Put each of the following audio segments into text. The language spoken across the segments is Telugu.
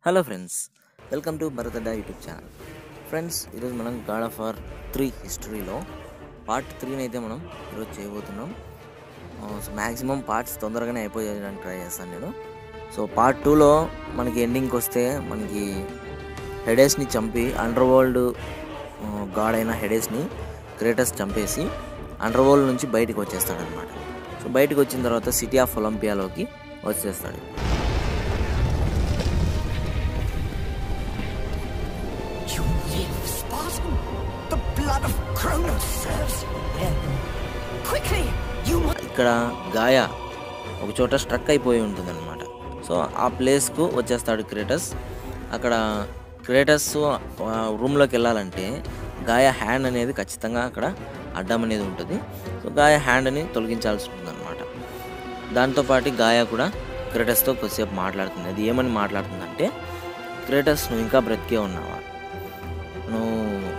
Hello friends welcome to Bharatadda YouTube channel friends ఈరోజు మనం గాడ్ ఆఫ్ ఆర్ త్రీ హిస్టరీలో పార్ట్ త్రీని అయితే మనం ఈరోజు చేయబోతున్నాం సో మ్యాక్సిమం పార్ట్స్ తొందరగానే అయిపోయేయడానికి ట్రై చేస్తాను నేను సో పార్ట్ టూలో మనకి ఎండింగ్కి వస్తే మనకి హెడేస్ని చంపి అండర్ వరల్డ్ గాడ్ అయిన హెడేస్ని క్రేటస్ చంపేసి అండర్ వరల్డ్ నుంచి బయటికి వచ్చేస్తాడనమాట సో బయటికి వచ్చిన తర్వాత సిటీ ఆఫ్ ఒలింపియాలోకి వచ్చేస్తాడు You live, Spartan? The blood of Kronos serves you well. Quickly, you must. ఇక్కడ గాయ ఒక చోట స్ట్రక్ అయిపోయి ఉంటుందన్నమాట సో ఆ ప్లేస్కు వచ్చేస్తాడు క్రేటస్ అక్కడ క్రేటస్ రూమ్లోకి వెళ్ళాలంటే గాయ హ్యాండ్ అనేది ఖచ్చితంగా అక్కడ అడ్డం అనేది ఉంటుంది సో గాయ హ్యాండ్ని తొలగించాల్సి ఉంటుంది అనమాట దాంతోపాటు గాయ కూడా క్రేటస్తో కొద్దిసేపు మాట్లాడుతుంది అది ఏమని మాట్లాడుతుందంటే క్రేటస్ నువ్వు ఇంకా బ్రతికే ఉన్నావా నువ్వు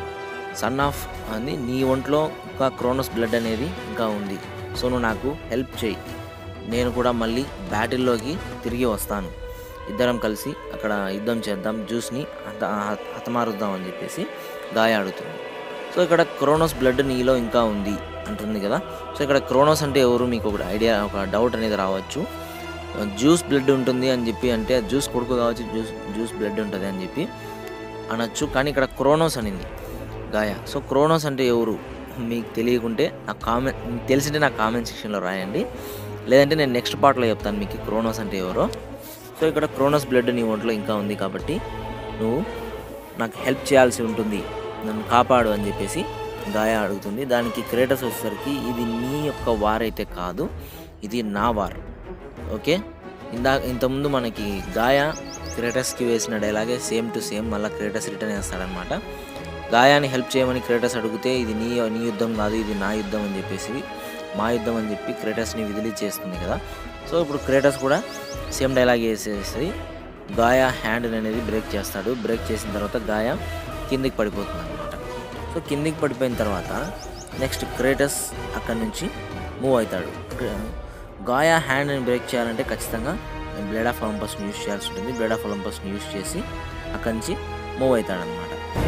సన్ ఆఫ్ అని నీ ఒంట్లో ఇంకా క్రోనస్ బ్లడ్ అనేది ఇంకా ఉంది సో నువ్వు నాకు హెల్ప్ చేయి నేను కూడా మళ్ళీ బ్యాటిల్లోకి తిరిగి వస్తాను ఇద్దరం కలిసి అక్కడ యుద్ధం చేద్దాం జ్యూస్ని హత హతమారుద్దాం అని చెప్పేసి గాయ అడుగుతుంది సో ఇక్కడ క్రోనోస్ బ్లడ్ నీలో ఇంకా ఉంది అంటుంది కదా సో ఇక్కడ క్రోనోస్ అంటే ఎవరు మీకు ఒక ఐడియా ఒక డౌట్ అనేది రావచ్చు జ్యూస్ బ్లడ్ ఉంటుంది అని చెప్పి అంటే జ్యూస్ కొడుకు కావచ్చు జ్యూస్ జ్యూస్ బ్లడ్ ఉంటుంది అని చెప్పి అనొచ్చు కానీ ఇక్కడ క్రోనోస్ అనింది గాయ సో క్రోనోస్ అంటే ఎవరు మీకు తెలియకుంటే నా కామెంట్ మీకు తెలిసింటే నా కామెంట్ సెక్షన్లో రాయండి లేదంటే నేను నెక్స్ట్ పార్ట్లో చెప్తాను మీకు క్రోనోస్ అంటే ఎవరో సో ఇక్కడ క్రోనోస్ బ్లడ్ నీ ఒంట్లో ఇంకా ఉంది కాబట్టి నువ్వు నాకు హెల్ప్ చేయాల్సి ఉంటుంది నన్ను కాపాడు అని చెప్పేసి గాయ అడుగుతుంది దానికి క్రేటస్ వచ్చేసరికి ఇది నీ యొక్క వార్ అయితే కాదు ఇది నా వార్ ఓకే ఇందా ఇంతకుముందు మనకి గాయ క్రేటస్కి వేసిన డైలాగే సేమ్ టు సేమ్ మళ్ళీ క్రేటస్ రిటర్న్ చేస్తాడనమాట గాయాన్ని హెల్ప్ చేయమని క్రేటస్ అడిగితే ఇది నీ నీ యుద్ధం కాదు ఇది నా యుద్ధం అని చెప్పేసి మా యుద్ధం అని చెప్పి క్రేటస్ని విదిలి చేస్తుంది కదా సో ఇప్పుడు క్రేటస్ కూడా సేమ్ డైలాగ్ వేసేసి గాయ హ్యాండ్ అనేది బ్రేక్ చేస్తాడు బ్రేక్ చేసిన తర్వాత గాయ కిందికి పడిపోతుంది అనమాట సో కిందికి పడిపోయిన తర్వాత నెక్స్ట్ క్రేటస్ అక్కడి నుంచి మూవ్ అవుతాడు గాయ హ్యాండ్ని బ్రేక్ చేయాలంటే ఖచ్చితంగా బ్లేడ్ ఆఫ్ ఒలంపస్ని యూస్ చేయాల్సి ఉంటుంది బ్లేడ్ ఆఫ్ ఒలంపస్ని యూస్ చేసి అక్కడి నుంచి మూవ్ అవుతాడనమాట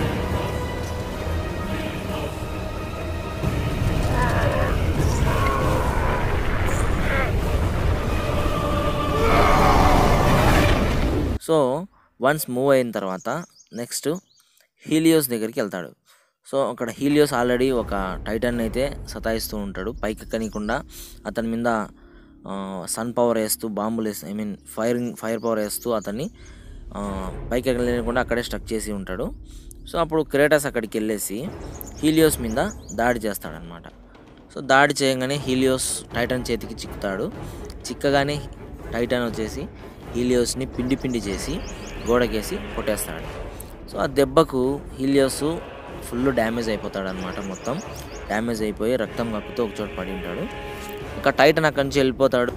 సో వన్స్ మూవ్ అయిన తర్వాత నెక్స్ట్ హీలియోస్ దగ్గరికి వెళ్తాడు సో అక్కడ హీలియోస్ ఆల్రెడీ ఒక టైటన్ అయితే సతాయిస్తూ ఉంటాడు పైకి ఎక్కనీయకుండా అతని మీద సన్ పవర్ వేస్తూ బాంబులు వేస్తూ I mean firing fire power వేస్తూ అతన్ని ఆ, పైకి ఎక్కలేకుండా అక్కడే స్టక్ చేసి ఉంటాడు సో అప్పుడు క్రేటస్ అక్కడికి వెళ్ళేసి హీలియోస్ మీద దాడి చేస్తాడనమాట సో దాడి చేయగానే హీలియోస్ టైటన్ చేతికి చిక్కుతాడు చిక్కగానే టైటన్ వచ్చేసి హీలియోస్ని పిండి పిండి చేసి గోడకేసి కొట్టేస్తాడు సో ఆ దెబ్బకు హీలియోస్ ఫుల్ డ్యామేజ్ అయిపోతాడు అనమాట మొత్తం డ్యామేజ్ అయిపోయి రక్తం కక్కుతూ ఒక చోట పడి ఉంటాడు ఇంకా టైటన్ అక్కడి నుంచి వెళ్ళిపోతాడు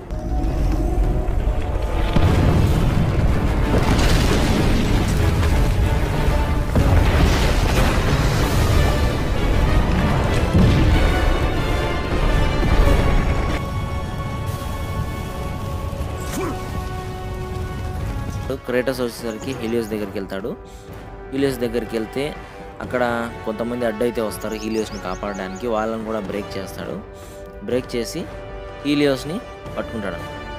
క్రేటస్ వచ్చేసరికి హీలియోస్ దగ్గరికి వెళ్తాడు హీలియోస్ దగ్గరికి వెళ్తే అక్కడ కొంతమంది అడ్డైతే వస్తారు హీలియోస్ని కాపాడడానికి వాళ్ళని కూడా బ్రేక్ చేస్తాడు బ్రేక్ చేసి హీలియోస్ని పట్టుకుంటాడు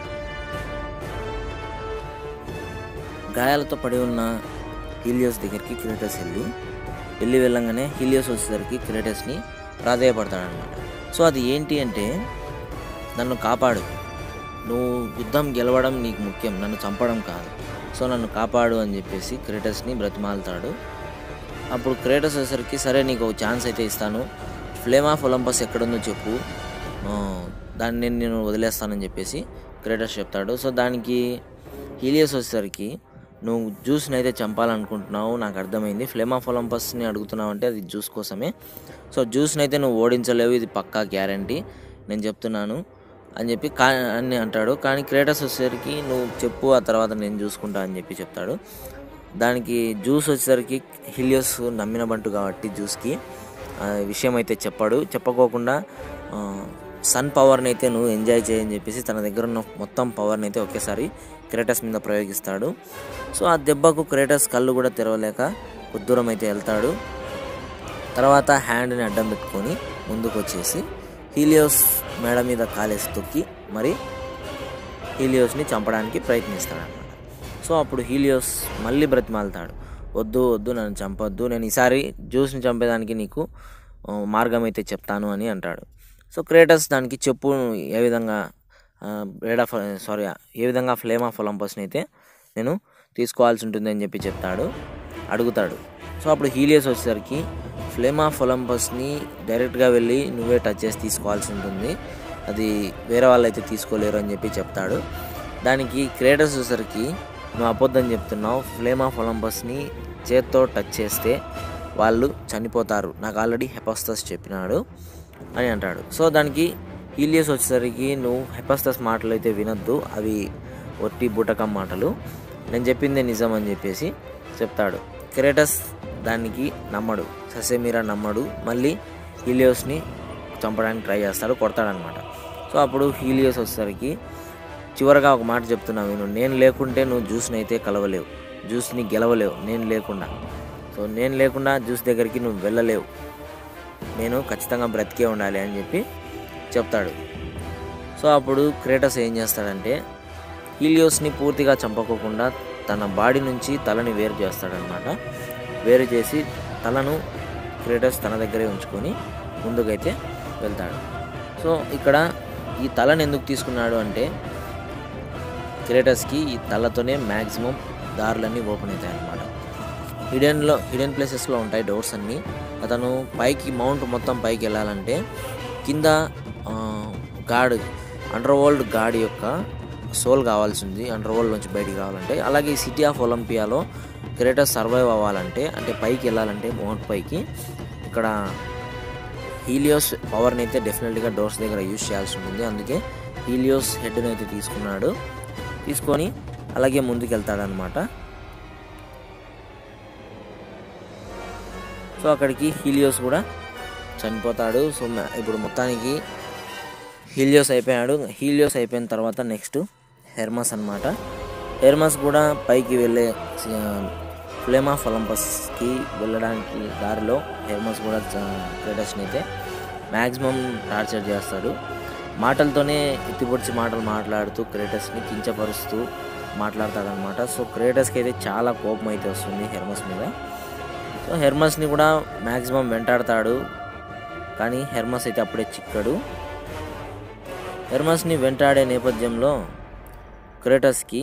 గాయాలతో పడి ఉన్న హీలియోస్ దగ్గరికి క్రేటస్ వెళ్ళి వెళ్ళి వెళ్ళంగానే హీలియోస్ వచ్చేసరికి క్రేటస్ని ప్రాధేయపడతాడనమాట సో అది ఏంటి అంటే నన్ను కాపాడు నువ్వు యుద్ధం గెలవడం నీకు ముఖ్యం నన్ను చంపడం కాదు సో నన్ను కాపాడు అని చెప్పేసి క్రేటస్ని బ్రతిమాలుతాడు అప్పుడు క్రేటస్ వచ్చేసరికి సరే నీకు ఒక ఛాన్స్ అయితే ఇస్తాను ఫ్లేమ్ ఆఫ్ ఒలంపస్ ఎక్కడుందో చెప్పు ఆ, దాన్ని నేను నేను వదిలేస్తానని చెప్పేసి క్రేటస్ చెప్తాడు సో దానికి హీలియస్ వచ్చేసరికి నువ్వు జ్యూస్ని అయితే చంపాలనుకుంటున్నావు నాకు అర్థమైంది ఫ్లేమ్ ఆఫ్ ఒలంపస్ని అడుగుతున్నావు అంటే అది జ్యూస్ కోసమే సో జ్యూస్ని అయితే నువ్వు ఓడించలేవు ఇది పక్కా గ్యారంటీ నేను చెప్తున్నాను అని చెప్పి కా అని అంటాడు కానీ క్రేటస్ వచ్చేసరికి నువ్వు చెప్పు ఆ తర్వాత నేను చూసుకుంటా అని చెప్పి చెప్తాడు దానికి జ్యూస్ వచ్చేసరికి హిలియోస్ నమ్మిన బంటు కాబట్టి జ్యూస్కి ఆ విషయం అయితే చెప్పాడు చెప్పకోకుండా ఆ, సన్ పవర్ని అయితే నువ్వు ఎంజాయ్ చేయని చెప్పేసి తన దగ్గర ఉన్న మొత్తం పవర్ని అయితే ఒకేసారి క్రేటస్ మీద ప్రయోగిస్తాడు సో ఆ దెబ్బకు క్రేటస్ కళ్ళు కూడా తెరవలేక కొద్దూరం అయితే వెళ్తాడు తర్వాత హ్యాండ్ని అడ్డం పెట్టుకొని ముందుకు వచ్చేసి హీలియోస్ మేడ మీద కాలేసి తొక్కి మరి హీలియోస్ని చంపడానికి ప్రయత్నిస్తాడనమాట సో అప్పుడు హీలియోస్ మళ్ళీ బ్రతిమాలుతాడు వద్దు వద్దు నన్ను చంపొద్దు నేను ఈసారి జ్యూస్ని చంపేదానికి నీకు ఆ, మార్గం అయితే చెప్తాను అని అంటాడు సో క్రేటస్ దానికి చెప్పు ఏ విధంగా బ్రేడ్ ఆఫ్ సారీ ఏ విధంగా ఫ్లేమ్ ఆఫ్ ఒలంపస్ని అయితే నేను తీసుకోవాల్సి ఉంటుంది అని చెప్పి చెప్తాడు అడుగుతాడు సో అప్పుడు హీలియస్ వచ్చేసరికి ఫ్లేమ్ ఆఫ్ ఒలంపస్ని డైరెక్ట్గా వెళ్ళి నువ్వే టచ్ చేసి తీసుకోవాల్సి ఉంటుంది అది వేరే వాళ్ళు అయితే తీసుకోలేరు అని చెప్పి చెప్తాడు దానికి క్రేటస్ వచ్చేసరికి నువ్వు అబద్ధం చెప్తున్నావు ఫ్లేమ్ ఆఫ్ ఒలంపస్ని చేత్తో టచ్ చేస్తే వాళ్ళు చనిపోతారు నాకు ఆల్రెడీ హెపస్తస్ చెప్పినాడు అని అంటాడు సో దానికి హీలియస్ వచ్చేసరికి నువ్వు హెపస్తస్ మాటలు అయితే వినొద్దు అవి ఒట్టి బుటకం మాటలు నేను చెప్పిందే నిజం అని చెప్పేసి చెప్తాడు క్రేటస్ దానికి నమ్మడు ససేమీరా నమ్మడు మళ్ళీ హీలియోస్ని చంపడానికి ట్రై చేస్తాడు కొడతాడనమాట సో అప్పుడు హీలియోస్ వచ్చేసరికి చివరగా ఒక మాట చెప్తున్నావు నేను నేను లేకుంటే నువ్వు జ్యూస్ని అయితే కలవలేవు జ్యూస్ని గెలవలేవు నేను లేకుండా సో నేను లేకుండా జ్యూస్ దగ్గరికి నువ్వు వెళ్ళలేవు నేను ఖచ్చితంగా బ్రతికే ఉండాలి అని చెప్పి చెప్తాడు సో అప్పుడు క్రేటస్ ఏం చేస్తాడంటే హీలియోస్ని పూర్తిగా చంపకోకుండా తన బాడీ నుంచి తలని వేరు చేస్తాడనమాట వేరు చేసి తలను క్రేటస్ తన దగ్గరే ఉంచుకొని ముందుకైతే వెళ్తాడు సో ఇక్కడ ఈ తలను ఎందుకు తీసుకున్నాడు అంటే క్రేటస్కి ఈ తలతోనే మ్యాక్సిమం దారులన్నీ ఓపెన్ అవుతాయి అన్నమాట హిడెన్లో హిడెన్ ప్లేసెస్లో ఉంటాయి డోర్స్ అన్నీ అతను పైకి మౌంట్ మొత్తం పైకి వెళ్ళాలంటే కింద గాడ్ అండర్ వరల్డ్ గాడ్ యొక్క సోల్ కావాల్సి ఉంది అండర్ వరల్డ్ నుంచి బయటికి రావాలంటే అలాగే ఈ సిటీ ఆఫ్ ఒలింపియాలో క్రేటస్ సర్వైవ్ అవ్వాలంటే అంటే పైకి వెళ్ళాలంటే మౌంట్ పైకి ఇక్కడ హీలియోస్ పవర్ని అయితే డెఫినెట్గా డోర్స్ దగ్గర యూజ్ చేయాల్సి ఉంటుంది అందుకే హీలియోస్ హెడ్ని అయితే తీసుకున్నాడు తీసుకొని అలాగే ముందుకు వెళ్తాడనమాట సో అక్కడికి హీలియోస్ కూడా చనిపోతాడు సో మ- ఇప్పుడు మొత్తానికి హీలియోస్ అయిపోయాడు హీలియోస్ అయిపోయిన తర్వాత నెక్స్ట్ హెర్మస్ అన్నమాట హెర్మస్ కూడా పైకి వెళ్ళే ఫ్లేమ్ ఆఫ్ ఒలంపస్కి వెళ్ళడానికి దారిలో హెర్మస్ కూడా క్రేటస్ని అయితే మ్యాక్సిమం టార్చర్ చేస్తాడు మాటలతోనే ఎత్తిపొడిచి మాటలు మాట్లాడుతూ క్రేటస్ని కించపరుస్తూ మాట్లాడతాడనమాట సో క్రేటస్కి అయితే చాలా కోపం అయితే వస్తుంది హెర్మస్ మీద సో హెర్మస్ని కూడా మ్యాక్సిమం వెంటాడతాడు కానీ హెర్మస్ అయితే అప్పుడే చిక్కడు హెర్మస్ని వెంటాడే నేపథ్యంలో క్రేటస్కి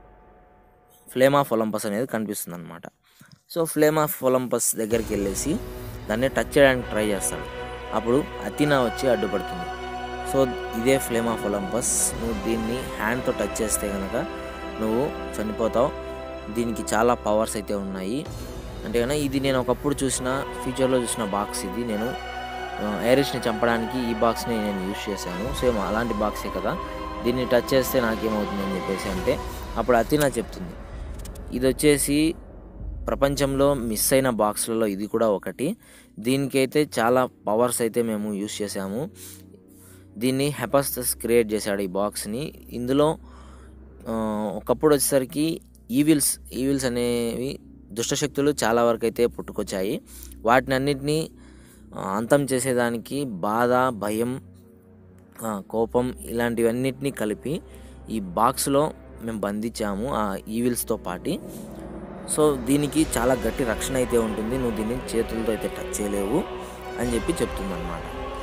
ఫ్లేమ్ ఆఫ్ ఒలంపస్ అనేది కనిపిస్తుంది అనమాట సో ఫ్లేమ్ ఆఫ్ ఒలంపస్ దగ్గరికి వెళ్ళేసి దాన్ని టచ్ చేయడానికి ట్రై చేస్తాడు అప్పుడు అతినా వచ్చి అడ్డుపడుతుంది సో ఇదే ఫ్లేమ్ ఆఫ్ ఒలంపస్ నువ్వు దీన్ని హ్యాండ్తో టచ్ చేస్తే కనుక నువ్వు చనిపోతావు దీనికి చాలా పవర్స్ అయితే ఉన్నాయి అంటే కనుక ఇది నేను ఒకప్పుడు చూసిన ఫ్యూచర్లో చూసిన బాక్స్ ఇది నేను ఐరిష్ని చంపడానికి ఈ బాక్స్ని నేను యూజ్ చేశాను సేమ్ అలాంటి బాక్సే కదా దీన్ని టచ్ చేస్తే నాకేమవుతుంది అని చెప్పేసి అంటే అప్పుడు అతినా చెప్తుంది ఇది వచ్చేసి ప్రపంచంలో మిస్ అయిన బాక్స్లలో ఇది కూడా ఒకటి దీనికైతే చాలా పవర్స్ అయితే మేము యూజ్ చేసాము దీన్ని హెపస్తస్ క్రియేట్ చేశాడు ఈ బాక్స్ని ఇందులో ఆ, ఒకప్పుడు వచ్చేసరికి ఈవిల్స్ ఈవిల్స్ అనేవి దుష్టశక్తులు చాలా వరకు అయితే పుట్టుకొచ్చాయి వాటిని అన్నిటినీ ఆ, అంతం చేసేదానికి బాధ భయం ఆ, కోపం ఇలాంటివన్నిటినీ కలిపి ఈ బాక్స్లో మేము బంధించాము ఆ ఈవిల్స్తో పాటి సో దీనికి చాలా గట్టి రక్షణ అయితే ఉంటుంది నువ్వు దీన్ని చేతులతో అయితే టచ్ చేయలేవు అని చెప్పి చెప్తుందన్నమాట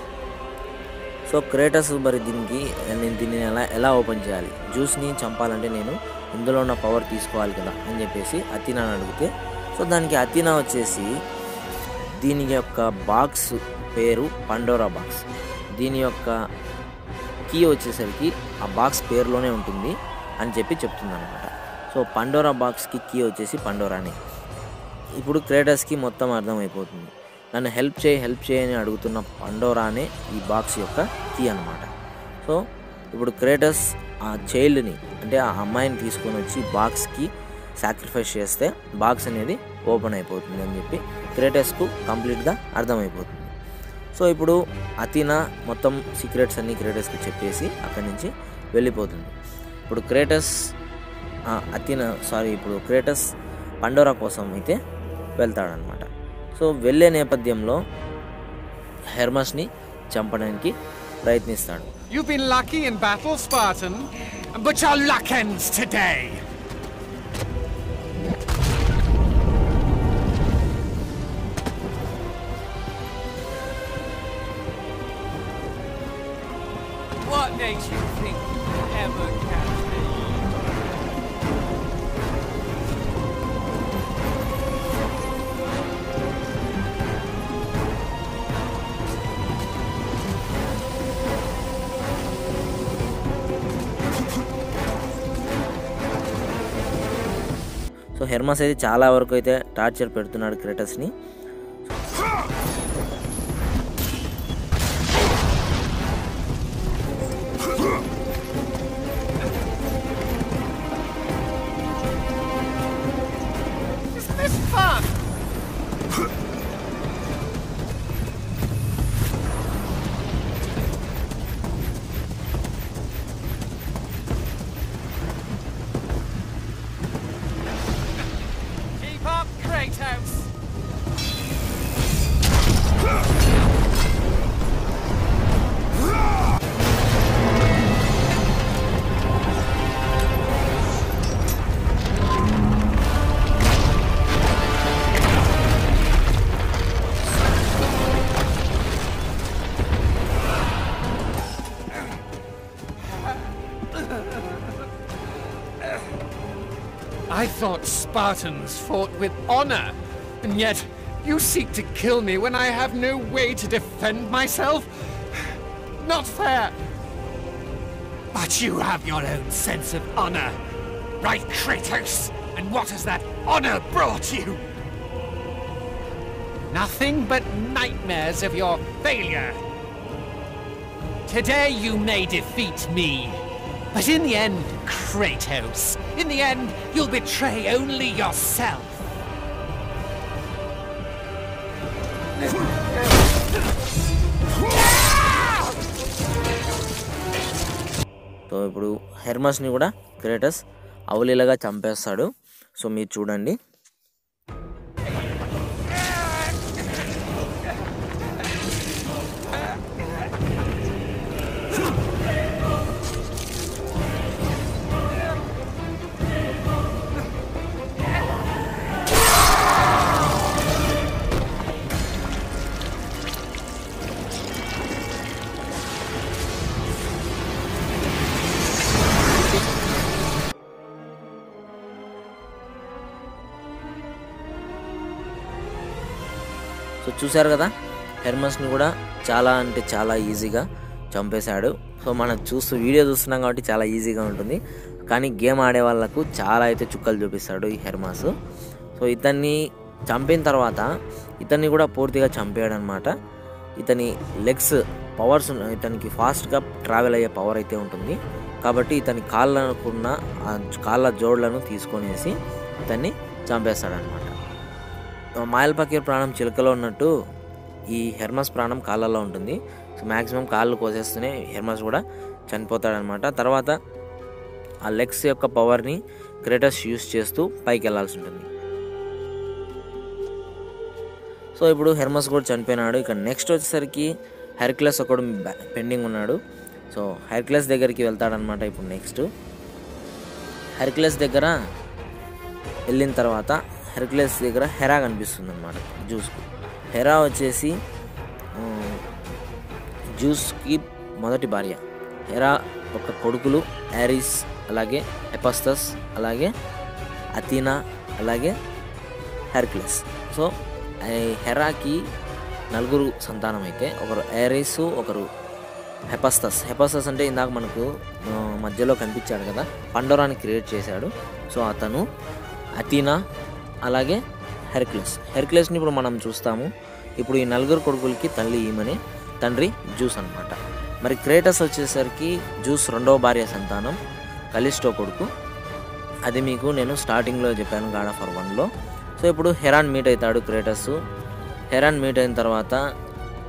సో క్రేటస్ మరి దీనికి నేను దీన్ని ఎలా ఎలా ఓపెన్ చేయాలి జ్యూస్ని చంపాలంటే నేను ఇందులో ఉన్న పవర్ తీసుకోవాలి కదా అని చెప్పేసి అతినా అడిగితే సో దానికి అతినా వచ్చేసి దీని యొక్క బాక్స్ పేరు పండోరా బాక్స్ దీని యొక్క కీ వచ్చేసరికి ఆ బాక్స్ పేరులోనే ఉంటుంది అని చెప్పి చెప్తుంది అనమాట సో పండోరా బాక్స్కి కీ వచ్చేసి పండోరానే ఇప్పుడు క్రేటస్కి మొత్తం అర్థమైపోతుంది నన్ను హెల్ప్ చేయి హెల్ప్ చేయని అడుగుతున్న పండోరానే ఈ బాక్స్ యొక్క కీ అనమాట సో ఇప్పుడు క్రేటస్ ఆ చైల్డ్ని అంటే ఆ అమ్మాయిని తీసుకొని వచ్చి బాక్స్కి సాక్రిఫైస్ చేస్తే బాక్స్ అనేది ఓపెన్ అయిపోతుంది అని చెప్పి క్రేటస్కు కంప్లీట్గా అర్థమైపోతుంది సో ఇప్పుడు అతినా మొత్తం సీక్రెట్స్ అన్ని క్రేటస్కి చెప్పేసి అక్కడి నుంచి వెళ్ళిపోతుంది ఇప్పుడు క్రేటస్ ఆ, అతినా సారీ ఇప్పుడు క్రేటస్ పండోరా కోసం అయితే వెళ్తాడనమాట సో వెళ్ళే నేపథ్యంలో హెర్మస్ని చంపడానికి ప్రయత్నిస్తాడు You've been lucky in battle, Spartan, but your luck ends today. What makes you think you can ever catch me? So Hermes అయితే చాలా వరకు అయితే టార్చర్ పెడుతున్నాడు క్రేటస్ని Isn't this fun? Keep up, Kratos! I thought Spartans fought with honor, and yet you seek to kill me when I have no way to defend myself? Not fair. But you have your own sense of honor, right, Kratos? And what has that honor brought you? Nothing but nightmares of your failure. Today you may defeat me, but in the end, Kratos, in the end, you'll betray only yourself. So ఇప్పుడు హెర్మస్ని కూడా క్రేటస్ అవలీలగా చంపేస్తాడు సో మీరు చూడండి సో చూశారు కదా హెర్మస్ని కూడా చాలా అంటే చాలా ఈజీగా చంపేశాడు సో మనం చూస్తూ వీడియో చూస్తున్నాం కాబట్టి చాలా ఈజీగా ఉంటుంది కానీ గేమ్ ఆడే వాళ్ళకు చాలా అయితే చుక్కలు చూపిస్తాడు ఈ హెర్మాస్ సో ఇతన్ని చంపిన తర్వాత ఇతన్ని కూడా పూర్తిగా చంపేయడం అనమాట ఇతని లెగ్స్ పవర్స్ ఉన్న- ఇతనికి ఫాస్ట్గా ట్రావెల్ అయ్యే పవర్ అయితే ఉంటుంది కాబట్టి ఇతని కాళ్ళకున్న ఆ కాళ్ళ జోడ్లను తీసుకొనేసి ఇతన్ని చంపేస్తాడనమాట మాయల్ పకీర్ ప్రాణం చిలుకలో ఉన్నట్టు ఈ హెర్మస్ ప్రాణం కాళ్ళల్లో ఉంటుంది సో మ్యాక్సిమం కాళ్ళు కోసేస్తూనే హెర్మస్ కూడా చనిపోతాడనమాట తర్వాత ఆ లెగ్స్ యొక్క పవర్ని క్రేటస్ యూస్ చేస్తూ పైకి వెళ్ళాల్సి ఉంటుంది సో ఇప్పుడు హెర్మస్ కూడా చనిపోయినాడు ఇక నెక్స్ట్ వచ్చేసరికి హెర్క్లెస్ ఒకడు పెండింగ్ ఉన్నాడు సో హెర్క్లెస్ దగ్గరికి వెళ్తాడనమాట ఇప్పుడు నెక్స్ట్ హెర్క్లెస్ దగ్గర వెళ్ళిన తర్వాత హెర్క్లెస్ దగ్గర హెరా కనిపిస్తుంది అనమాట జ్యూస్కు హెరా వచ్చేసి ఆ, జ్యూస్కి మొదటి భార్య హెరా ఒక కొడుకులు హ్యారిస్ అలాగే ఎపస్తస్ అలాగే అథీనా అలాగే హెర్క్లెస్ సో ఈ హెరాకి నలుగురు సంతానం అయితే ఒకరు యారిస్ ఒకరు హెపస్తస్ హెపస్తస్ అంటే ఇందాక మనకు ఆ, మధ్యలో కనిపించాడు కదా పండోరాని క్రియేట్ చేశాడు సో అతను అథీనా అలాగే హెర్క్లెస్ హెర్క్లెస్ని ఇప్పుడు మనం చూస్తాము ఇప్పుడు ఈ నలుగురు కొడుకులకి తల్లి ఈమెనే తండ్రి జ్యూస్ అన్నమాట మరి క్రేటస్ వచ్చేసరికి జ్యూస్ రెండవ భార్య సంతానం కలిస్టో కొడుకు అది మీకు నేను స్టార్టింగ్లో చెప్పాను గాడ్ ఆఫ్ వన్లో సో ఇప్పుడు హెరాన్ మీట్ అవుతాడు క్రేటస్ హెరాన్ మీట్ అయిన తర్వాత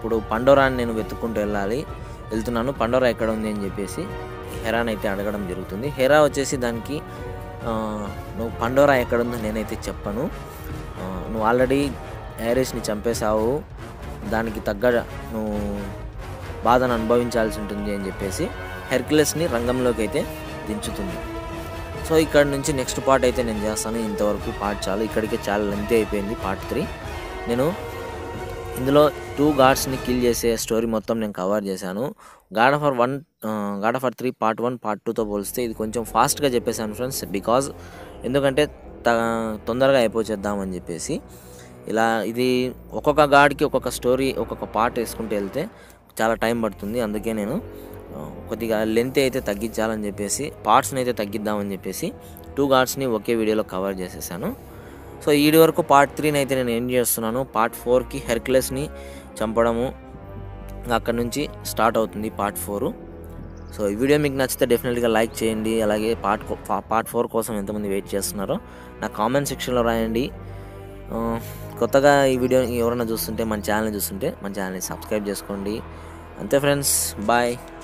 ఇప్పుడు పండోరాని నేను వెతుక్కుంటూ వెళ్ళాలి వెళ్తున్నాను పండోరా ఎక్కడ ఉంది అని చెప్పేసి హెరాన్ అయితే అడగడం జరుగుతుంది హెరా వచ్చేసి దానికి ఆ, నువ్వు పండోరా ఎక్కడ ఉందో నేనైతే చెప్పను ఆ, నువ్వు ఆల్రెడీ ఐరిస్ని చంపేశావు దానికి తగ్గ నువ్వు బాధను అనుభవించాల్సి ఉంటుంది అని చెప్పేసి హెర్క్యులెస్ని రంగంలోకి అయితే దించుతుంది సో ఇక్కడ నుంచి నెక్స్ట్ పార్ట్ అయితే నేను చేస్తాను ఇంతవరకు పార్ట్ చాలు ఇక్కడికే చాలా లెంతీ అయిపోయింది పార్ట్ త్రీ నేను ఇందులో టూ గాడ్స్ని కిల్ చేసే స్టోరీ మొత్తం నేను కవర్ చేశాను god of war one god of war three part one part టూతో పోలిస్తే ఇది కొంచెం ఫాస్ట్గా చెప్పేశాను ఫ్రెండ్స్ బికాజ్ ఎందుకంటే త తొందరగా అయిపోచేద్దామని చెప్పేసి ఇలా ఇది ఒక్కొక్క గాడ్కి ఒక్కొక్క స్టోరీ ఒక్కొక్క పార్ట్ వేసుకుంటూ వెళ్తే చాలా టైం పడుతుంది అందుకే నేను ఆ, కొద్దిగా లెంత్ అయితే తగ్గించాలని చెప్పేసి పార్ట్స్ని అయితే తగ్గిద్దామని చెప్పేసి టూ గాడ్స్ని ఒకే వీడియోలో కవర్ చేసేసాను సో ఈ వరకు పార్ట్ త్రీని అయితే నేను ఏం చేస్తున్నాను పార్ట్ ఫోర్కి హెర్క్యులెస్ని చంపడము అక్కడ నుంచి స్టార్ట్ అవుతుంది పార్ట్ ఫోరు సో ఈ వీడియో మీకు నచ్చితే డెఫినెట్గా లైక్ చేయండి అలాగే పార్ట్ పార్ట్ ఫోర్ కోసం ఎంతమంది వెయిట్ చేస్తున్నారో నా కామెంట్ సెక్షన్లో రాయండి ఆ, కొత్తగా ఈ వీడియో ఎవరైనా చూస్తుంటే మన ఛానల్ చూస్తుంటే మన ఛానల్ని సబ్స్క్రైబ్ చేసుకోండి అంతే ఫ్రెండ్స్ బాయ్